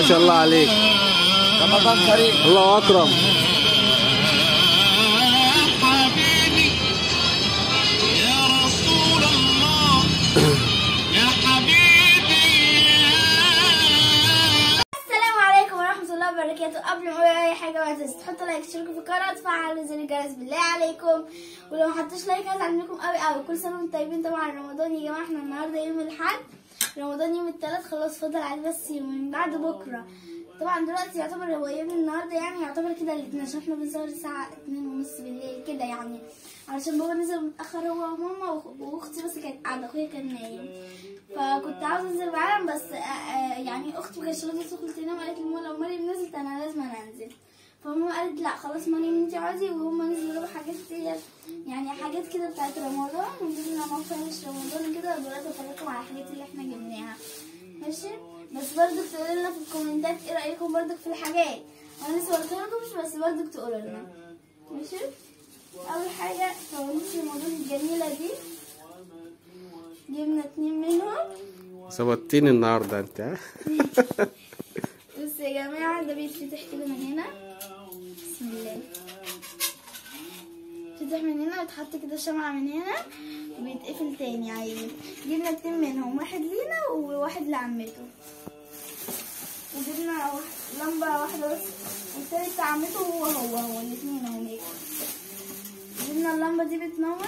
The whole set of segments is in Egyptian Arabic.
شاء الله عليك رمضان كريم الله اكرم حبيبي يا رسول الله يا حبيبي السلام عليكم ورحمة الله وبركاته قبل ما اقول اي حاجة ما تنسوا تحطوا لايك تشتركوا في القناة وتفعلوا زر الجرس بالله عليكم ولو ما حطوش لايك هتعلمكم قوي قوي كل سنة وانتم طيبين طبعا رمضان يا جماعة احنا النهاردة يوم الاحد رمضان يوم الثلاث خلاص فاضل عليه بس يومين بعد بكرة طبعا دلوقتي يعتبر هو يوم النهارده يعني يعتبر كده الاثنين عشان احنا بنصور الساعة اتنين ونص بالليل كده يعني علشان بابا نزل متأخر هو وماما وأخ- واختي بس كانت قاعدة اخويا كان نايم فكنت عاوزة انزل معاهم بس آه، آه، يعني اختي ما كانتش راضية تدخل تنام قالت لي ماما لو مريم نزلت انا لازم أنا انزل فماما قالت لا خلاص مريم انتي عادي وهم نزلوا جابوا حاجات ديت يعني حاجات كده بتاعت رمضان ونزلنا مفرش رمضان كده دلوقتي بفرجكم على الحاجات اللي احنا جبناها ماشي بس برضك تقولوا لنا في الكومنتات ايه رايكم برضك في الحاجات انا لسه قلت لكم بس برضك تقولوا لنا ماشي اول حاجه فوانيس رمضان الجميله دي جبنا اتنين منهم ظبطتيني النهارده انت ها بصوا يا جماعه ده بيتفتح كده من هنا بسم الله بيتفتح من هنا ويتحط كده شمعة من هنا وبيتقفل تاني عادي جبنا اتنين منهم واحد لينا وواحد لعمته وجبنا واحد- لمبة واحدة بس والتاني بتاع عمته هو هو هو الاتنين اهو هيك جبنا اللمبة دي بتنور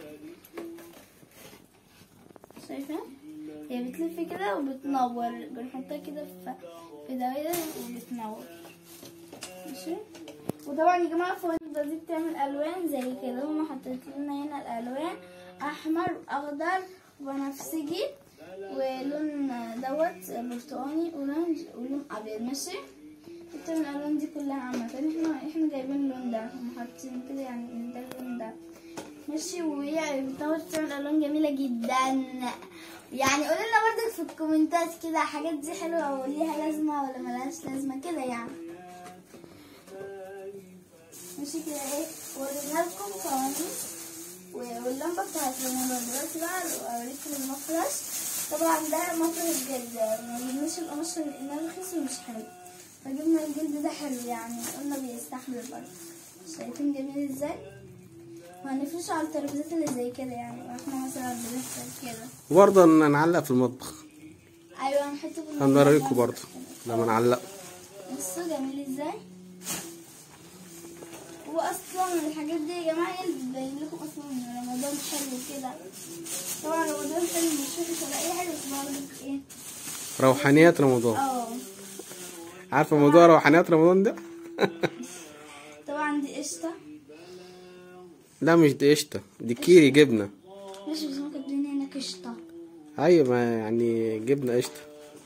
شايفة هي بتلف كده وبتنور بنحطها كده في في دايرة وبتنور ماشي وطبعا يا جماعة الفوانيس دي بتعمل ألوان زي كده هما حطيت لنا هنا الألوان أحمر وأخضر وبنفسجي ولون دوت برتقاني أورانج ولون أبيض ماشي بتعمل الألوان دي كلها عامة احنا احنا جايبين اللون ده هم حاطين كده يعني ده اللون ده ماشي وهي بتنور بتعمل ألوان جميلة جدا يعني قولوا لنا برضك في الكومنتات كده حاجات دي حلوة وليها لازمة ولا ملهاش لازمة كده يعني ماشي كده ايه ورينا لكم فوانيس و- واللمبة بتاعت رمضان دلوقتي بقى اوريكم المفرش طبعا ده مفرش جلد ما جبناش القماش لانه رخيص ومش حلو فجبنا الجلد ده حلو يعني قلنا بيستحمل برضه شايفين جميل ازاي وهنفرشه على الترابيزات اللي زي كده يعني واحنا مثلا بنفطر كده وبرضه ن- نعلق في المطبخ ايوه هنحطه في المطبخ. هنوريكم برضه لما نعلق بصوا جميل ازاي واصلا الحاجات دي يا جماعه هي اللي بتبين لكم اصلا ان رمضان حلو كده طبعا رمضان حلو مش وحش ولا اي حاجه بس برضه ايه روحانيات رمضان اه عارفه موضوع روحانيات رمضان ده طبعا دي قشطه لا مش دي قشطه دي كيري جبنه مش بس هم كاتبين هنا قشطه ايوه ما يعني جبنه قشطه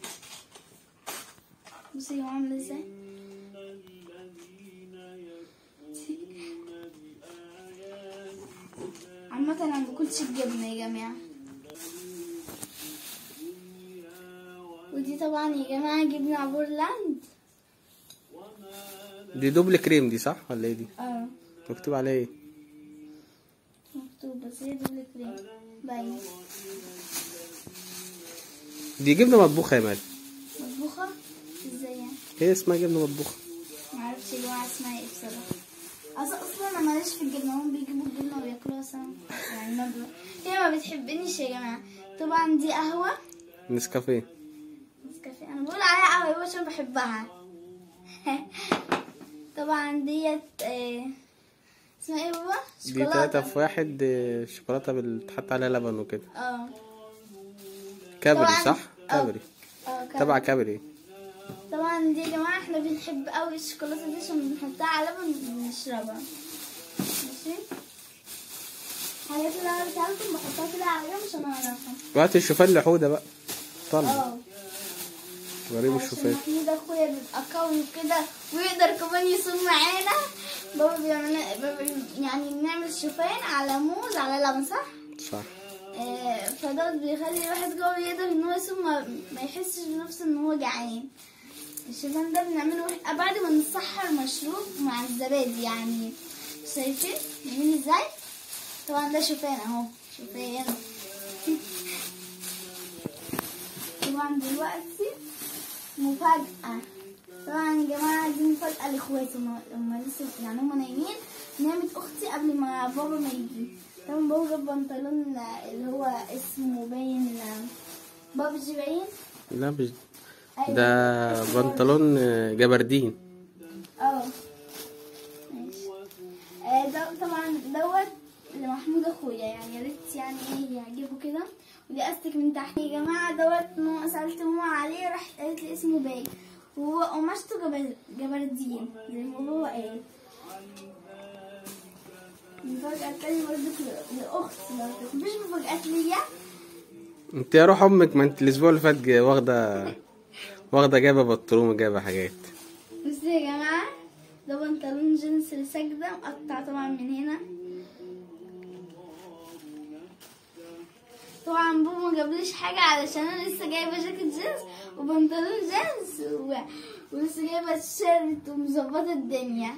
بصي هو عامله ازاي عامة انا ما باكلش الجبنة يا جماعة ودي طبعا يا جماعة جبنة عبورلاند دي دوبل كريم دي صح ولا ايه دي اه مكتوب عليها ايه مكتوب بس هي دبل كريم باين دي جبنه مطبوخه يا مال مطبوخة ازاي يعني هي اسمها جبنه مطبوخه معرفش يا جماعة اسمها ايه بصراحة اصلا اصلا انا ماليش في الجبنة هم بيجيبوا الجبنة وياكلوها سوا يعني ما ب... هي ما بتحبنيش يا جماعة طبعا دي قهوة نسكافيه نسكافيه انا بقول عليها قهوة يبقى عشان بحبها طبعا ديت آه، اسمها ايه بابا؟ دي تلاتة شوكولاتة في واحد آه، شوكولاتة بتحط عليها لبن وكده اه كابري طبعاً. صح؟ آه. كابري اه كده. تبع كابري طبعا دي يا جماعة احنا بنحب قوي الشوكولاتة دي عشان بنحطها على لبن ونشربها ماشي الحاجات اللي انا قلتها لكم بحطها كده على جنب عشان اعرفها وقت الشوفان لحودة بقى طلع اه غريب عشان الشوفان محمود اخويا بيبقى قوي كده ويقدر كمان يصوم معانا بابا بيعمل بابا يعني بنعمل شوفان على موز على لبن صح؟ صح آه، فده بيخلي الواحد قوي يقدر ان هو يصوم ما, ما يحسش بنفسه ان هو جعان الشوفان ده بنعمله إحنا بعد ما نسحر مشروب مع الزبادي يعني شايفين جميل ازاي طبعا ده شوفان اهو شوفان طبعا دلوقتي مفاجأة طبعا يا جماعة دي مفاجأة لاخواتي هما هما لسه يعني هما نايمين نامت اختي قبل ما بابا ما يجي طبعا بابا جاب بنطلون اللي هو اسمه باين بابجي باين لا مش أيوة. ده اسمه بنطلون آه، جبردين اه ماشي آه، ده طبعا دوت لمحمود اخويا يعني يا ريت يعني ايه يعجبه كده ودي استك من تحت يا جماعه دوت ماما سالت ماما عليه راحت قالت لي اسمه باي وهو قماشته جبل جبردين زي ما هو قال المفاجأة التانية برضه لأختي برضه مفيش مفاجآت ليا انت يا روح امك ما انت الاسبوع اللي فات جا- واخده واخده جايبه بطلون وجايبه حاجات بصوا يا جماعة ده بنطلون جينز السجدة مقطع طبعا من هنا طبعا بابا ما جابليش حاجة علشان انا لسه جايبة جاكيت جينز وبنطلون جينز و... ولسه جايبة الشيرت ومظبطة الدنيا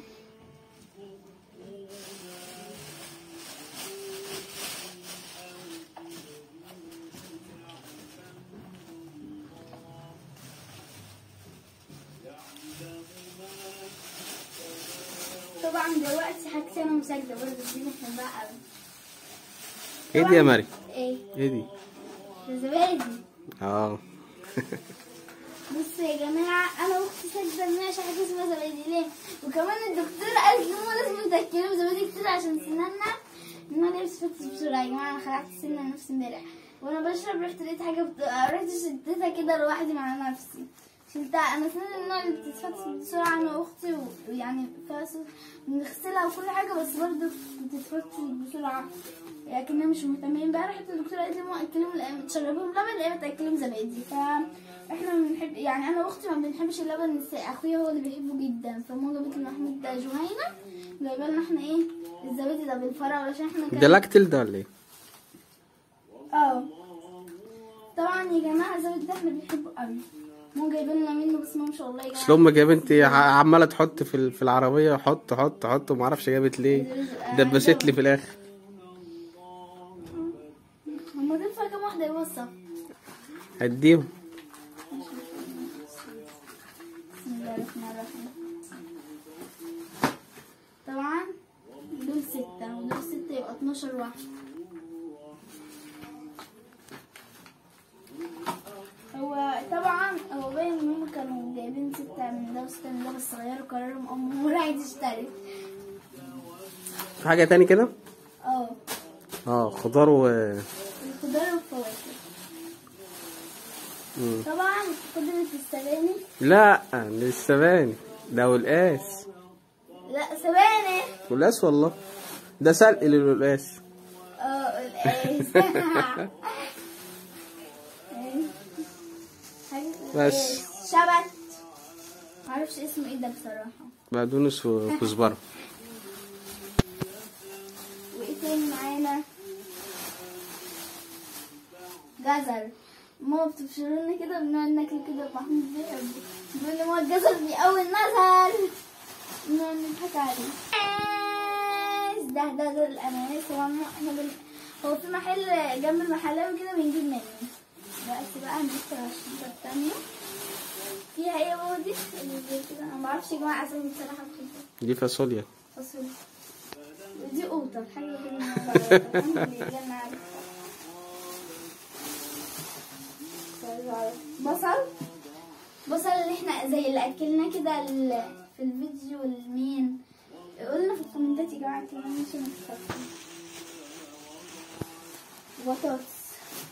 طبعا دلوقتي حاجتي انا مسجلة برضه دي بحبها قوي ايه دي يا مري ايه ايه دي ده زبادي اه بصوا يا جماعة أنا وأختي ساجدة إن عشان حاجة اسمها زبادي ليه؟ وكمان الدكتورة قالت لي هما لازم تأكلوا زبادي كتير عشان سنانا إن أنا لبس فتس بسرعة يا جماعة أنا خلعت سنة نفسي امبارح وأنا بشرب رحت لقيت حاجة بت... رحت شدتها كده لوحدي مع نفسي شلتها أنا سنة النوع اللي بتتفتح بسرعة أنا وأختي و- ويعني فيها صوت- بنغسلها وكل حاجة بس برضه بتتفتح بسرعة لكنها مش مهتمين امبارح حتى الدكتورة قالت لي ماما أكلهم الأيام تشربهم لبن الأيام تأكلهم زبادي ف احنا بنحب يعني انا واختي ما بنحبش اللبن بس اخويا هو اللي بيحبه جدا فماما جابت لنا محمود ده جهينه جايبه لنا احنا ايه الزبادي ده بالفراوله عشان احنا ده كان لاكتل ده ولا ايه اه طبعا يا جماعه الزبادي ده احنا بنحبه قوي ماما جايبه لنا منه بس ما شاء الله يا جماعه اصل امك يا بنتي ع- عماله تحط في ال- في العربيه حط حط حط وما اعرفش جابت ليه دبست لي في الاخر هما تنفع كام واحده يوصف هديهم بسم الله الرحمن الرحيم طبعا دول ستة ودول ستة يبقى 12 واحد هو طبعا هو باين ان هم كانوا جايبين ستة من ده وستة من ده بس غيروا قرارهم امهم وراحت اشترت في حاجه تاني كده اه اه خضار و الخضار والفواكه مم. طبعا خضرة السبانخ لا للسباني ده والقاس لا سبانخ والقاس والله ده سلق للقاس اه القاس بس. شبت معرفش اسمه ايه ده بصراحة بقدونس وكزبره وايه تاني معانا جزر ماما بتبشر لنا كده بنقعد ناكل كده محمود بيحبه بيقول لي ماما الجزر بيقوي النظر نقعد نضحك عليه آس، ده ده دول الاناناس هو عم- احنا بن... هو في محل جنب المحلاوي كده بنجيب منه بس بقى هنفتح الشنطة التانية فيها ايه يا ماما دي اللي زي كده انا معرفش يا جماعة اسامي بصراحة بخيطة دي فاصوليا فاصوليا ودي قوطة حاجة غير الموضوع الحمد لله أنا عارفة. بصل بصل اللي احنا زي اللي اكلناه كده ال- في الفيديو المين قولنا في الكومنتات يا جماعة كده ماشي متفقين بطاطس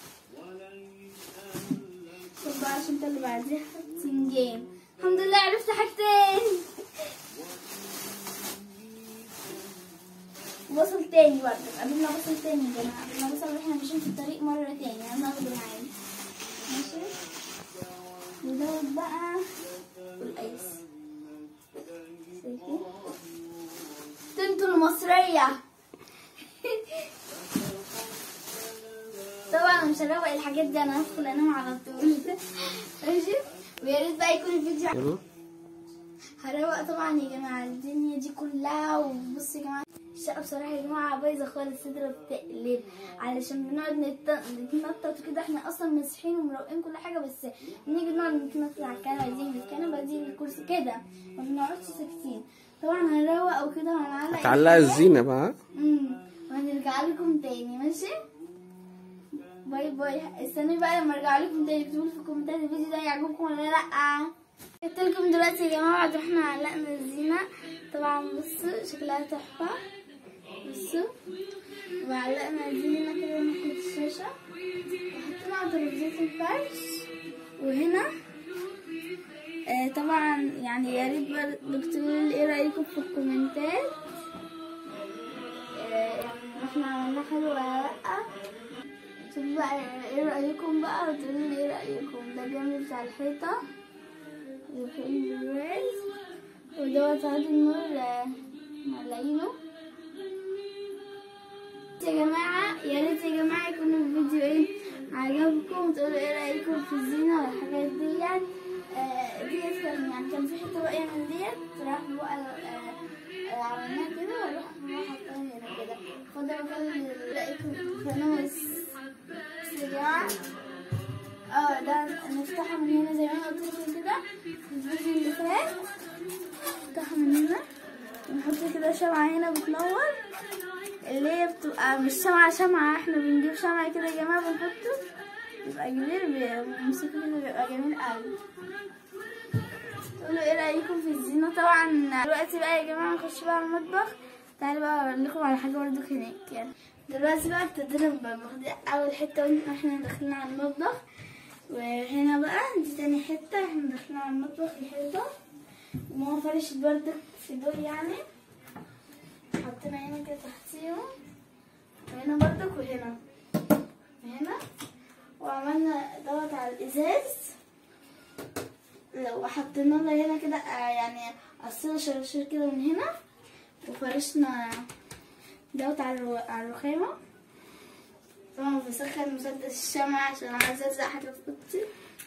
طب بقى عشان انت اللي بعديها سنجين الحمد لله عرفت حاجتين وصل تاني برضه قابلنا وصل تاني يا جماعة قابلنا وصل واحنا ماشيين في الطريق مرة تاني يعني ناخده معانا ماشي ودوت بقى والقيس شايفين تنتو المصرية طبعا أنا مش هروق الحاجات دي انا هدخل انام على طول ماشي ويا ريت بقى يكون الفيديو يلا هروق طبعا يا جماعة الدنيا دي كلها وبصوا يا جماعة الشقة بصراحة يا جماعة بايظة خالص صدرة بتقلب علشان بنقعد نت- نتنطط وكده احنا اصلا مسحين ومروقين كل حاجة بس بنيجي نقعد نتنطط على الكنبة دي من الكنبة دي للكرسي كده ما بنقعدش ساكتين طبعا هنروق وكده وهنعلق هتعلقي الحاجات. الزينة بقى امم وهنرجع لكم تاني ماشي باي باي استنوا بقى لما ارجع لكم تاني اكتبوا لي في الكومنتات الفيديو ده يعجبكم ولا لا قلت لكم دلوقتي يا جماعه بعد ما احنا علقنا الزينه طبعا بصوا شكلها تحفه بصوا وعلقنا الزينه كده ناحيه الشاشه وحطينا على ترابيزه الفرش وهنا آه طبعا يعني يا ريت برضه تكتبوا لي ايه رايكم في الكومنتات آه، احنا عملناه حلو ولا لا شوفوا بقى ايه رأيكم بقى وتقولوا لي ايه رأيكم ده الجنب بتاع الحيطة اللي فوق البراز ودوت عاد النور آه، معلقينه يا جماعة يا ريت يا جماعة يكون الفيديو ايه عجبكم وتقولوا ايه رأيكم في الزينة والحاجات دي آه، ديت كان يعني كان في حتة باقية من ديت راح بقى آه، آه، عملناها كده وراح بقى حطينا هنا كده فده كان رأيكم فانوس بس يا جماعة اه ده نفتحها من هنا زي ما انا قلت لكم كده في الفيديو اللي فات نفتحها من هنا ونحط كده شمعة هنا بتنور اللي هي بتبقى مش شمعة شمعة احنا بنجيب شمعة كده يا جماعة بنحطه بيبقى كبير بنمسكه كده بيبقى جميل قوي تقولوا ايه رأيكم في الزينة طبعا دلوقتي بقى يا جماعة نخش بقى على المطبخ تعالوا بقى اقول لكم على حاجة برضو هناك يعني دلوقتي بقى ابتدينا المطبخ دي اول حتة واحنا داخلين على المطبخ وهنا بقى دي تاني حتة احنا داخلين على المطبخ الحيطة وماما فرشت بردك في دول يعني حطينا هنا كده تحتيهم وهنا بردك وهنا وهنا وعملنا دوت على الازاز لو حطينا لها هنا كده آه، يعني قصينا شراشير كده من هنا وفرشنا دوت على الرو- على الرخامة طبعا بسخن مسدس الشمع عشان عايزة ألزق حاجة في اوضتي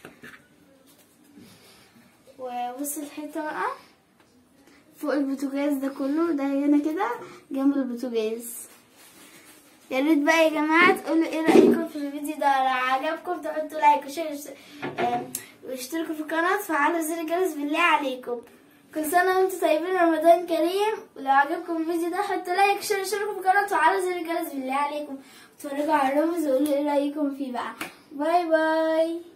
وبص الحيطة بقى فوق البوتاجاز ده كله ده هنا كده جنب البوتاجاز يا ريت بقى يا جماعة تقولوا ايه رأيكم في الفيديو ده لو عجبكم تحطوا لايك وشير آم، واشتركوا في القناة وفعلوا زر الجرس بالله عليكم كل سنة وانتم طيبين رمضان كريم ولو عجبكم الفيديو ده حطوا لايك وشير واشتركوا في القناة وفعلوا زر الجرس بالله عليكم واتفرجوا على الرمز وقولوا ايه رأيكم فيه بقى باي باي